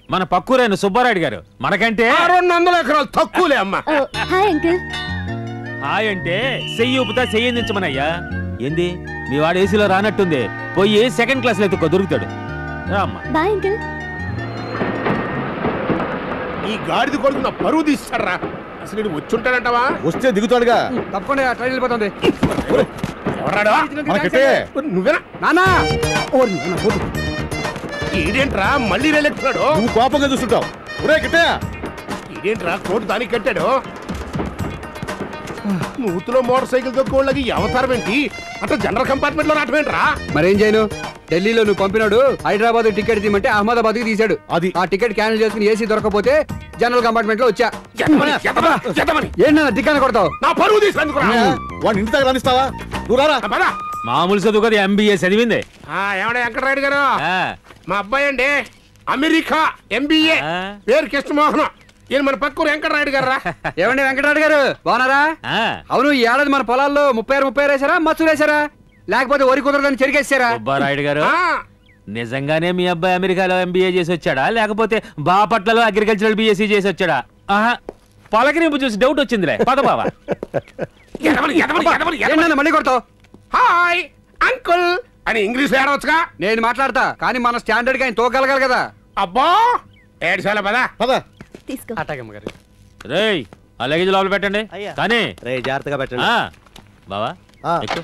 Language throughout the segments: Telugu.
మన పక్కూరైన సుబ్బారాయుడు గారు మనకంటే ఆ రెండు వందల ఎకరాలు తక్కువలే అమ్మా హాయ్ అంకుల్ హాయ్ అంటే చెయ్యి ఊపుతా చెయ్యి అందించమనయ్యా ఏంది మీ వాడు ఏసీలో రానట్టుంది పోయి సెకండ్ క్లాస్ లో ఎత్తుకో దొరుకుతాడు రామ్మా బాయ్ అంకుల్ ఈ గాడిద కొడుకు నా పరువు తీస్తారా అసలు నేను వచ్చుంటాడంటావా వస్తే దిగుతాడుగా తప్పకుండా ట్రైన్ వెళ్ళిపోతుంది ఎవరాడా మనకటే నువ్వేనా నానా ఈడేంట్రా మళ్ళీ రేలెక్కున్నాడు నువ్వు కోపంగా చూస్తుంటావు ఒరే గిట్టే ఈడేంట్రా కోటు దానికి కట్టాడు నూతులో మోటార్ సైకిల్ తొక్కోళ్ళకి ఈ అవతారం ఏంటి అంటే జనరల్ కంపార్ట్మెంట్ లో రావటమేంట్రా మరేం చేయను ఢిల్లీలో నువ్వు పంపినాడు హైదరాబాద్ టికెట్ తీయమంటే అహ్మదాబాద్ కి తీశాడు అది. ఆ టికెట్ క్యాన్సిల్ చేసుకుని ఏసీ దొరకకపోతే జనరల్ కంపార్ట్మెంట్ లో వచ్చా ఎత్తమని, ఎత్తమని, ఎత్తమని. ఏంటి దిక్కాన కొడతావు నా పరువు తీసుకుందుకు వాడిని ఇంటి దగ్గర రానిస్తావా నువ్వు రారా మామూలు చదువు కదా ఎంబీఏ చదివిందే ఏమన్నా వెంకటరాయుడు గారు ఆ, మా అబ్బాయి అండి అమెరికా ఎంబీఏ ఆ. పేరు కృష్ణమోహన్ ఈయన మన పక్కూరు వెంకటరాయుడు గారు రా ఏమండి వెంకటరాడు గారు బాగున్నారా ఆ. అవును ఈ ఏడాది మన పొలాల్లో ముప్పై ఆరు ముప్పై ఆరు వేసారా మచ్చులు వేసారా లేకపోతే వరి కుదరదని చెరిగేసారా సుబ్బారాయుడు గారు ఆ, నిజంగానే మీ అబ్బాయి అమెరికాలో ఎంబీఏ చేసి వచ్చాడా లేకపోతే బాపట్లలో అగ్రికల్చరల్ బీఎస్సీ చేసి వచ్చాడా ఆహా పలకరింపు చూసి డౌట్ వచ్చిందిలే పద బావా ఎదవని, ఎదవని, ఎదవని, ఎదవని. ఏంటన్నా మళ్ళీ కొడతావు హాయ్ అంకుల్ అని ఇంగ్లీష్ ఏడవచ్చుగా నేను మాట్లాడతా కానీ మన స్టాండర్డ్ గా ఆయన తోగలగాలి కదా అబ్బా ఏడ్చాల పదా పద తీసుకో రేయ్ ఆ లగేజ్ లోపల పెట్టండి కానీ రే జాగ్రత్తగా పెట్టండి ఆ, బావా ఆ. ఎక్కు.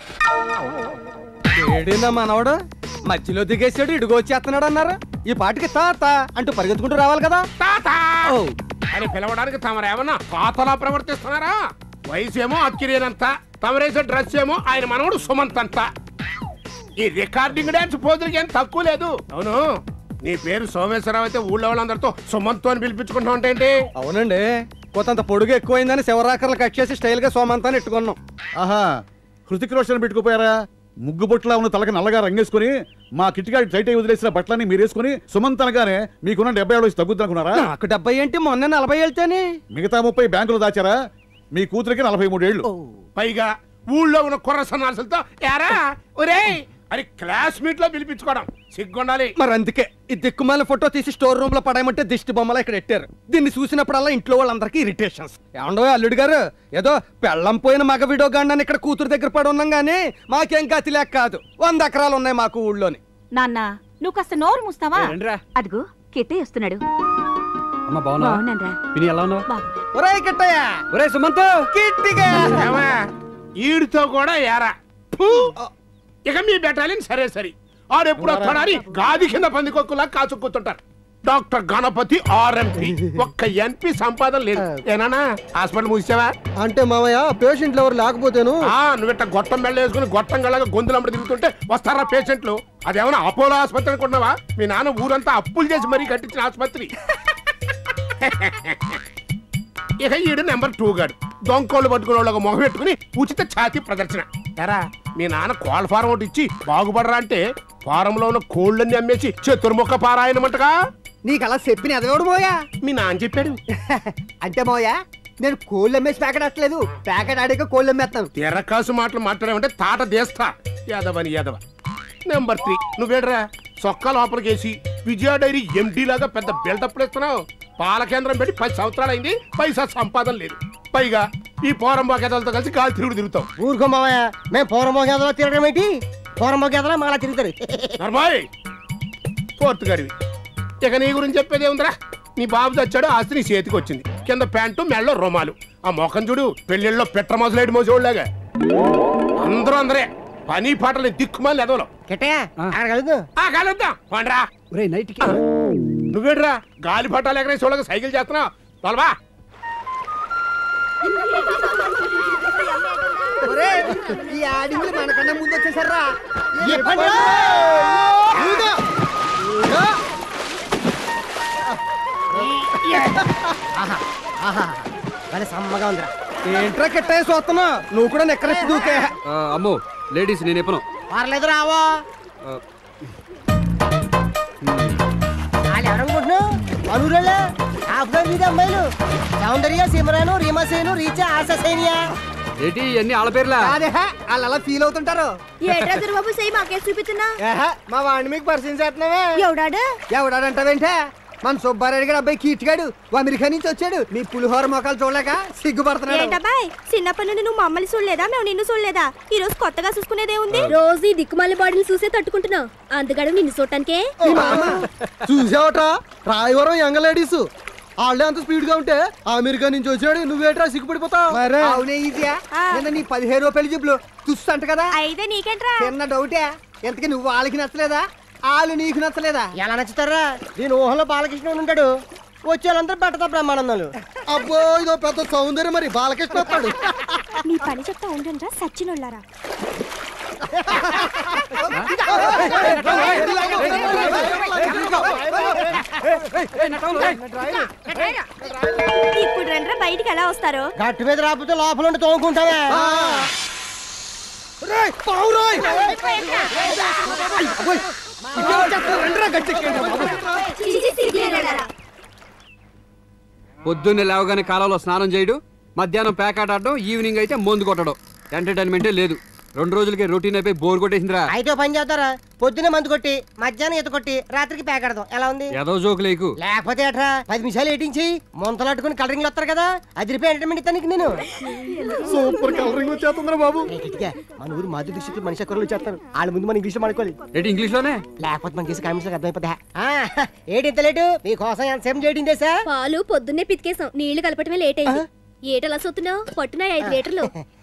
ఏడేందా మనవడు మధ్యలో దిగేసాడు ఇడుగు వచ్చేస్తున్నాడు అన్నారు ఈ పాటికి తాత అంటూ పరిగెత్తుకుంటూ రావాలి కదా తాత అని పిలవడానికి తమరేమన్నా పాతలా ప్రవర్తిస్తున్నారా వయసు ఏమో అక్కిరేనంత తమరేసే డ్రెస్ ఏమో ఆయన మనవడు సుమంత్ అంత ఈ రికార్డింగ్ డాన్స్ పోదులకి ఏం తక్కువ లేదు అవును నీ పేరు సోమేశ్వరరావు అయితే ఊళ్ళో వాళ్ళందరితో సుమంత్ అని పిలిపించుకుంటా ఉంటేంటి అవునండి కొంత పొడుగు ఎక్కువైందని శివరాకర్లు కట్ చేసి స్టైల్ గా సోమంతాన్ని ఎట్టుకున్నాం ఆహా హృతిక్ రోషన్ పెట్టుకుపోయారా ముగ్గు బొట్టులా ఉన్న తలకి నల్లగా రంగేసుకుని మా కిటికాడి టైట్ అయి వదిలేసిన బట్టలన్నీ మీరు వేసుకుని సుమంత్ అనగానే మీకున్న డెబ్బై ఏళ్ళు వచ్చి తగ్గుద్దనుకున్నారా నాకు డెబ్బై ఏంటి మొన్న నలభై వెళ్తేనే మిగతా ముప్పై బ్యాంకులు దాచారా మీ కూతురికి నలభై మూడేళ్లు పైగా ఊళ్ళో ఉన్న కుర్ర సన్నాసులతో యారా ఒరేయ్ అని క్లాస్మేట్ లో పిలిపించుకోవడం సిగ్గుండాలి మరి అందుకే ఈ దిక్కుమాల ఫోటో తీసి స్టోర్ రూమ్ లో పడేయమంటే దిష్టి బొమ్మలు ఇక్కడ పెట్టారు దీన్ని చూసినప్పుడల్లా ఇంట్లో వాళ్ళందరికీ ఇరిటేషన్స్ ఏమండో అల్లుడు గారు ఏదో పెళ్ళం పోయిన మగ విడో గాండాన్ని ఇక్కడ కూతురు దగ్గర పడి ఉన్నాం గానీ మాకేం గతి లేక కాదు వంద ఎకరాలు ఉన్నాయి మాకు ఊళ్ళోని నాన్న నువ్వు కాస్త నోరు మూస్తావా రండిరా అదిగో కిట్టే వస్తున్నాడు అమ్మ బాగున్నా బాగున్నానరా విని ఎలా ఉన్నావు బాగున్నా ఒరే కిట్టయ్య ఒరే సుమంత్ కిట్టిగా ఏమయ్య? ఈడితో కూడా యారా ఫు! ఇక మీ బెటాలియన్ సరే సరే ఆడెప్పుడు వస్తాడని గాది కింద పందికొక్కులా కాచుకుంటుంటారు డాక్టర్ గణపతి ఆర్ఎంపి ఒక్క ఎన్పి సంపాదన లేదు ఏనానా హాస్పిటల్ మూసావా అంటే మామయ్య పేషెంట్లు ఎవరు లేకపోతేను ఆ నువ్విట్ట గొట్టం బెళ్ళ వేసుకుని గొట్టం గళ్ళగా గొంతులమ్మడి తిరుగుతుంటే వస్తారా పేషెంట్లు అదేమన్నా అపోలో ఆసుపత్రి అనుకుంటున్నావా మీ నాన్న ఊరంతా అప్పులు చేసి మరీ కట్టించిన ఆసుపత్రి ఇక ఈడు నెంబర్ టూ గాడు దొంకోళ్ళు పట్టుకునే వాళ్ళకి మొహం పెట్టుకుని ఉచిత ఛాతీ ప్రదర్శన ఎరా మీ నాన్న కోళ్ళ ఫారం ఒకటి ఇచ్చి బాగుపడరా అంటే ఫారంలో ఉన్న కోళ్ళన్ని అమ్మేసి చతుర్ముఖ పారాయణమంటగా నీకు అలా చెప్పిన ఎదగడు మోయా మీ నాన్న చెప్పాడు అంటే మోయా నేను కోళ్ళు అమ్మేసి ప్యాకెట్ అట్టలేదు ప్యాకెట్ ఆడాక కోళ్ళు అమ్మేస్తాను తెరకాసు మాటలు మాట్లాడామంటే తాట దేస్తా యాదవని యాదవ నెంబర్ త్రీ నువ్వేడ్రా సొక్క లోపలికేసి విజయ డైరీ ఎండి లాగా పెద్ద బిల్డప్ ఇస్తున్నావు పాల కేంద్రం పెట్టి పది సంవత్సరాలు అయింది పైసా సంపాదన లేదు పైగా ఈ పోరంబా గదలతో కలిసి గాలి తిరుగుడు తిరుగుతావు ఊరుకో మామయ్య మేము పూర్వమో గేదలో తిరగడం ఏంటి పూర్వమో గేదలో మాలా తిరుగుతారు నర్మాయ్ ఫోర్త్ గడివి ఇక నీ గురించి చెప్పేది ఏముందిరా నీ బాబు చచ్చాడు ఆస్తి నీ చేతికి వచ్చింది కింద ప్యాంటు మెళ్ళో రుమాలు ఆ మొఖం చూడు పెళ్ళిళ్ళలో పెట్ట మోసలేడు మోసేవాళ్ళగా అందరూ అందరే పని పాటలు దిక్కుమాలి ఎదవలో కిట్టయ్య ఆడ కలుగు ఆ కలుద్దాం పండ్రా ఒరే నైట్ కి నువ్వేడ్రా గాలి పట్టాలు ఎగరేసి వాళ్ళకి సైకిల్ చేస్తున్నావు తొలవా ఈ ఆడింగ్లు మనకన్నా ముందు వచ్చేసారా సమ్మగా ఉందిరా ఏంట్రా కిట్టయ్య చూస్తున్నా నువ్వు కూడా నెక్కరెత్తి దూకే అమ్మో లేడీస్ నేను చెప్పను పర్లేదు రావో వాళ్ళు ఎవరనుకుంటున్నావు మనూరలే ఆఫ్ఘన్ మీద అమ్మాయిలు సౌందర్య సిమరాను రీమాసేను రీచా ఆశా సైనియా ఏంటి ఇవన్నీ ఆళ్ళ పేర్లా అదే వాళ్ళు అలా ఫీల్ అవుతుంటారు ఏట్రా దుర్బాబు సెయ్యి మాకే చూపిస్తున్నా ఏహ, మా వాడిని మీకు పరిచయం చేస్తున్నావే ఎవడాడు ఎవడాడంటావేంటే మన సుబ్బారెడ్డి గారు అబ్బాయి కీర్తిగాడు ఓ అమెరికా నుంచి వచ్చాడు మీ పులిహోర మొక్కలు చూడలేక సిగ్గుపడుతున్నాడు ఏంటబ్బాయ్ చిన్నప్పటి నుండి నువ్వు మమ్మల్ని చూడలేదా మేము నిన్ను చూడలేదా ఈ రోజు కొత్తగా చూసుకునేదే ఉంది రోజు ఈ దిక్కుమాలి బాడీని చూసే తట్టుకుంటున్నావు అందుకడు నిన్ను చూడటానికే చూసావట రాయవరం యంగ్ లేడీస్ వాళ్ళే అంత స్పీడ్ గా ఉంటే అమెరికా నుంచి వచ్చాడు నువ్వేట్రా సిగ్గుపడిపోతావు అవునే ఈజీయా ఆ. నిన్న నీ పదిహేను రూపాయలు జబ్బులు చూస్తంట కదా అయితే నీకేంట్రా చిన్న డౌటే ఎంతకి నువ్వు వాళ్ళకి నచ్చలేదా వాళ్ళు నీకు నచ్చలేదా ఎలా నచ్చుతారా దీని ఊహలో బాలకృష్ణ ఉంటాడు వచ్చే వాళ్ళందరూ పట్టదా బ్రహ్మానందాలు అబ్బో ఇదో పెద్ద సౌందర్యం మరి బాలకృష్ణ వస్తాడు మీ పని చెప్తా ఉండండిరా సచ్చినోళ్ళారా ఇప్పుడు రండ్రా బయటికి ఎలా వస్తారో గట్టు మీద రాకపోతే లోపల ఉండి తోముకుంటావే రేయ్, పావురాయ్! అబ్బోయ్, ఇదే వచ్చేస్తారు, రండిరా గట్టెక్కండి బాబు. పొద్దున్నే లేవగానే కాలంలో స్నానం చేయడు మధ్యాహ్నం ప్యాకాట్ ఆడడం ఈవినింగ్ అయితే మందు కొట్టడం ఎంటర్టైన్మెంటే లేదు రెండు రోజులకి రొటీన్ అయిపోయి బోర్ కొట్టేసిందిరా అయితే ఓ పని చేస్తారా పొద్దున్నే మందు కొట్టి మధ్యాహ్నం ఈత కొట్టి రాత్రికి ప్యాకెడదాం ఎలా ఉంది ఏదో జోకు లేకు లేకపోతే ఎట్రా పది నిమిషాలు ఏటించి ముంతలాట్టుకుని కలరింగ్ వస్తారు కదా అదిరిపోయి ఎంటర్టైన్మెంట్ ఇస్తాను నేను సూపర్ కలరింగ్ వచ్చేస్తుందిరా బాబు ఏ కిటికీ, మన ఊరు మాధురి డిస్ట్రిక్ట్ మనిషి అక్కర్లు వచ్చేస్తారు వాళ్ళ ముందు మన ఇంగ్లీష్ అనుకోవాలి ఏంటి ఇంగ్లీష్ లోనే లేకపోతే మన చేసి కామెంట్స్ అర్థమైపోతా ఏటి ఇంత లేటు మీకోసం ఎంతసేపు చేయడం చేసా పాలు పొద్దున్నే పితికేసాం నీళ్లు కలపటమే లేట్ అయింది ఏటలా సొత్తున్నావు పట్టున ఐదు లీటర్లు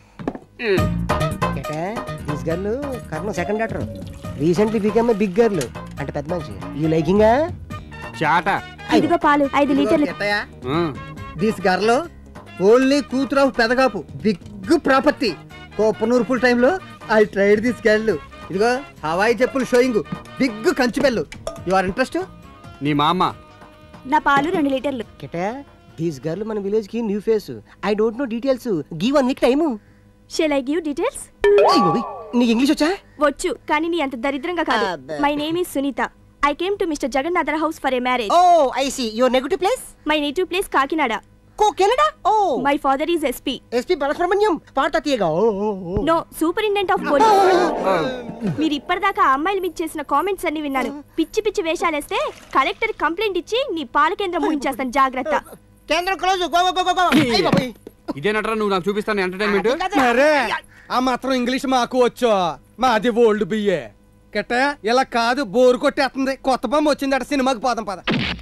దిస్ గర్ల్ కర్ణ second doctor recently become big girl అంటే పెద్ద మనిషి యూ లైకింగ్ చాట ఇదిగో పాలు ఐదు లీటర్లు ఆ. దిస్ గర్లో ఓన్లీ కూతురు ఆఫ్ పెదగాపు బిగ్ ప్రాపర్టీ కోపనూరు ఫుల్ టైంలో ఐ ట్రైడ్ దిస్ గర్ల్ ఇదిగో హవాయి చెప్పులు షోయింగ్ బిగ్ కంచి బెల్లు యు ఆర్ ఇంట్రెస్ట్ నీ మా అమ్మ నా పాలు రెండు లీటర్లు కెటా దిస్ గర్ల్ మన విలేజ్ కి new face I don't know details give one week time shall I give details నీకు ఇంగ్లీష్ వచ్చా వచ్చు కానీ నీ అంత దరిద్రంగా కాదు అబ్బా. My name is Sunitha I came to mister Jagannathar house for a marriage oh I see your negative place my native place Kakinada కో Canada oh my father is SP SP Balasubrahmanyam పాట తీయగా oh oh, oh. No superintendent of police మీరు ఇప్పటిదాకా ఆ అమ్మాయిల మీద చేసిన కామెంట్స్ అన్ని విన్నాను పిచ్చి పిచ్చి వేషాలేస్తే కలెక్టర్ కంప్లైంట్ ఇచ్చి నీ పాల కేంద్రం ముగించేస్తాను జాగ్రత్త కేంద్రం close go go go go go అయ్ బాబోయ్. ఇదేనట్రా నువ్వు నాకు చూపిస్తాను ఎంటర్టైన్మెంట్ మరే ఆ మాత్రం ఇంగ్లీష్ మాకు వచ్చు మాది ఓల్డ్ బియ్యే కెట్ట ఇలా కాదు బోరు కొట్టేస్తుంది కొత్త బొమ్మ వచ్చిందట సినిమాకి పోదాం పద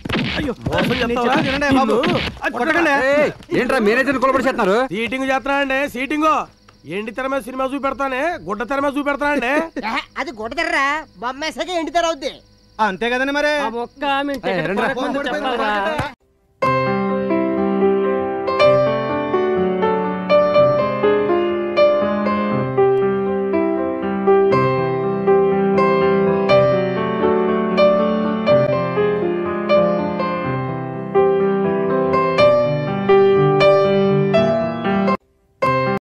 ఏయ్, ఏంట్రా మేనేజర్ కొలబడి చేస్తున్నారు సీటింగ్ చేస్తున్నానండి సీటింగ్ ఎండి తెర మీద సినిమా చూపెడతానే గుడ్డ తెర మీద చూపెడతానండి ఏహే, అది గుడ్డదర్రా బొమ్మేసాక ఎండి తెర అవుద్ది అంతే కదండి మరి ఏయ్, రండ్రా.